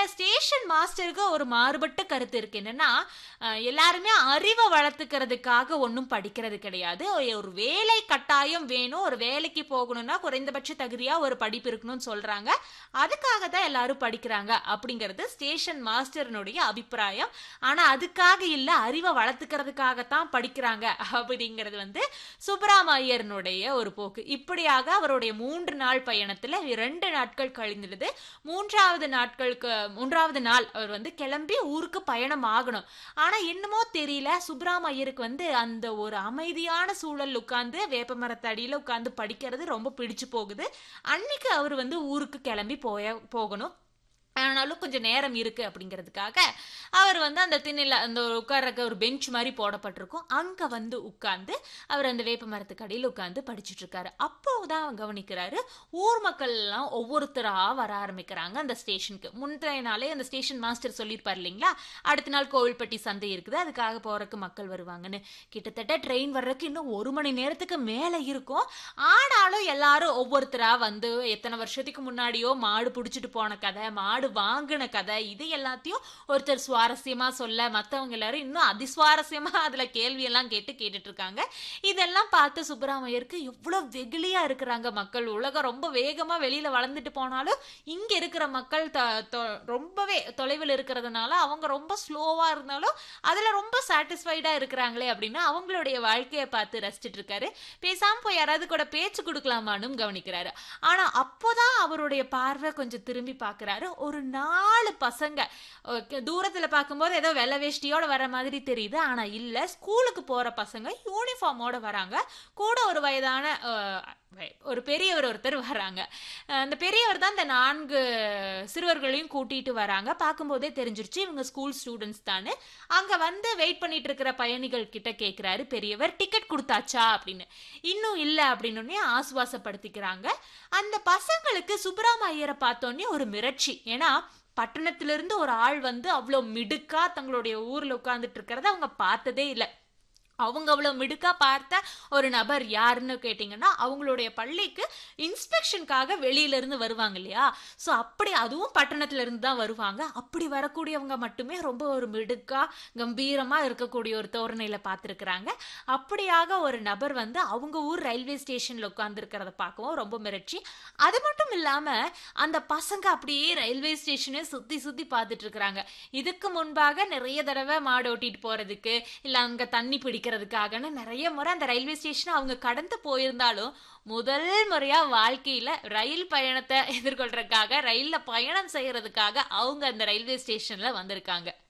station மாஸ்டருக்கு ஒரு மாறுபட்ட கருத்து இருக்கு என்னன்னா அஹ், எல்லாருமே அறிவை வளர்த்துக்கிறதுக்காக ஒன்றும் படிக்கிறது கிடையாது ஒரு வேலை கட்டாயம் வேணும் ஒரு வேலைக்கு போகணும்னா குறைந்தபட்ச தகுதியா ஒரு படிப்பு இருக்கணும்னு சொல்றாங்க அதுக்காக தான் எல்லாரும் படிக்கிறாங்க அப்படிங்கிறது ஸ்டேஷன் மாஸ்டர்னுடைய அபிப்பிராயம் ஆனா அதுக்காக இல்ல அறிவை வளர்த்துக்கிறதுக்காகத்தான் படிக்கிறாங்க அப்படிங்கிறது வந்து சுப்பராம ஐயர்னுடைய ஒரு போக்கு இப்படியாக அவருடைய மூன்று நாள் பயணத்துல இரண்டு நாட்கள் கழிந்துடுது மூன்றாவது நாட்களுக்கு மூன்றாவது நாள் அவர் வந்து கிளம்பி ஊருக்கு பயணம் ஆகணும் ஆனா என்னமோ தெரியல சுப்ராம ஐயருக்கு வந்து அந்த ஒரு அமைதியான சூழல் உட்கார்ந்து வேப்ப மரத்தடியில உட்கார்ந்து படிக்கிறது ரொம்ப பிடிச்சு போகுது அன்னைக்கு அவர் வந்து ஊருக்கு கிளம்பி போய போகணும் ஆனாலும் கொஞ்சம் நேரம் இருக்கு அப்படிங்கிறதுக்காக அவர் வந்து அந்த திண்ணையில் அந்த ஒரு உட்கார்றக்க ஒரு பெஞ்ச் மாதிரி போடப்பட்டிருக்கும் அங்க வந்து உட்கார்ந்து அவர் அந்த வேப்ப மரத்துக்கு அடியில் உட்கார்ந்து படிச்சுட்டு இருக்காரு அப்போதான் அவர் கவனிக்கிறாரு ஊர் மக்கள் எல்லாம் ஒவ்வொருத்தரா வர ஆரம்பிக்கிறாங்க அந்த ஸ்டேஷனுக்கு முந்தைய நாளே அந்த ஸ்டேஷன் மாஸ்டர் சொல்லியிருப்பார் இல்லைங்களா அடுத்த நாள் கோவில்பட்டி சந்தை இருக்குது அதுக்காக போறதுக்கு மக்கள் வருவாங்கன்னு கிட்டத்தட்ட ட்ரெயின் வர்றதுக்கு இன்னும் ஒரு மணி நேரத்துக்கு மேல இருக்கும் ஆனாலும் எல்லாரும் ஒவ்வொருத்தரா வந்து எத்தனை வருஷத்துக்கு முன்னாடியோ மாடு பிடிச்சிட்டு போன கதை மாடு வாங்கின கதை இது எல்லாத்தையும் ஒருத்தர் சுவாரஸ்யமா சொல்ல மத்தவங்க எல்லாரும் இன்னும் அதிசுவாரஸ்யமா அதுல கேள்வி எல்லாம் கேட்டு கேட்டுட்டு இருக்காங்க இதெல்லாம் பார்த்து சுப்பராமையருக்கு எவ்வளவு வெகுளியா இருக்கிறாங்க மக்கள் உலகம் ரொம்ப வேகமா வெளியில வளர்ந்துட்டு போனாலும் இங்க இருக்கிற மக்கள் த- தொ- ரொம்பவே தொலைவில் இருக்கிறதுனால அவங்க ரொம்ப ஸ்லோவா இருந்தாலும் அதுல ரொம்ப சாட்டிஸ்ஃபைடா இருக்கிறாங்களே அப்படின்னு அவங்களுடைய வாழ்க்கையை பார்த்து ரசிச்சிட்டு இருக்காரு பேசாம போய் யாராவது கூட பேச்சு கொடுக்கலாமான்னு கவனிக்கிறாரு ஆனா அப்போதான் அவருடைய பார்வை கொஞ்சம் திரும்பி பார்க்கறாரு ஒரு நாலு பசங்க ஓகே, தூரத்துல பார்க்கும்போது ஏதோ வெள்ளை வேஷ்டியோட வர மாதிரி தெரியுது ஆனா இல்ல ஸ்கூலுக்கு போற பசங்க யூனிஃபார்மோட வராங்க கூட ஒரு வயதான அஹ், வய- ஒரு பெரியவர் ஒருத்தர் வராங்க அஹ், அந்த பெரியவர் தான் இந்த நான்கு சிறுவர்களையும் கூட்டிட்டு வராங்க பார்க்கும்போதே தெரிஞ்சிருச்சு இவங்க ஸ்கூல் ஸ்டூடெண்ட்ஸ் தானே அங்க வந்து வெயிட் பண்ணிட்டு இருக்கிற பயணிகள் கிட்ட கேக்குறாரு பெரியவர் டிக்கெட் கொடுத்தாச்சா அப்படின்னு இன்னும் இல்ல அப்படின்னு ஆசுவாசப்படுத்திக்கிறாங்க அந்த பசங்களுக்கு சுப்பராம ஐயரை பார்த்தோன்னே ஒரு மிரட்சி ஏன்னா பட்டணத்திலிருந்து ஒரு ஆள் வந்து அவ்வளோ மிடுக்கா தங்களுடைய ஊர்ல உட்கார்ந்துட்டு இருக்கிறத அவங்க பார்த்ததே இல்லை அவங்க அவ்வளோ மிடுக்கா பார்த்த ஒரு நபர் யாருன்னு கேட்டிங்கன்னா அவங்களுடைய பள்ளிக்கு இன்ஸ்பெக்ஷனுக்காக வெளியில இருந்து வருவாங்க இல்லையா ஸோ அப்படி அதுவும் பட்டணத்துல இருந்து தான் வருவாங்க அப்படி வரக்கூடியவங்க மட்டுமே ரொம்ப ஒரு மிடுக்கா கம்பீரமா இருக்கக்கூடிய ஒரு தோரணையில பார்த்துருக்குறாங்க அப்படியாக ஒரு நபர் வந்து அவங்க ஊர் ரயில்வே ஸ்டேஷன்ல உட்கார்ந்துருக்கிறத பார்க்கவும் ரொம்ப மிரட்சி அது மட்டும் இல்லாம அந்த பசங்க அப்படியே ரயில்வே ஸ்டேஷனே சுத்தி சுத்தி பார்த்துட்டு இருக்கிறாங்க இதுக்கு முன்பாக நிறைய தடவை மாடு ஓட்டிட்டு போறதுக்கு இல்ல அங்க தண்ணி பிடிக்கிறதுக்காகன்னு நிறைய முறை அந்த ரயில்வே ஸ்டேஷன் அவங்க கடந்து போயிருந்தாலும் முதல் முறையா வாழ்க்கையில ரயில் பயணத்தை எதிர்கொள்றதுக்காக ரயில்ல பயணம் செய்யறதுக்காக அவங்க அந்த ரயில்வே ஸ்டேஷன்ல வந்திருக்காங்க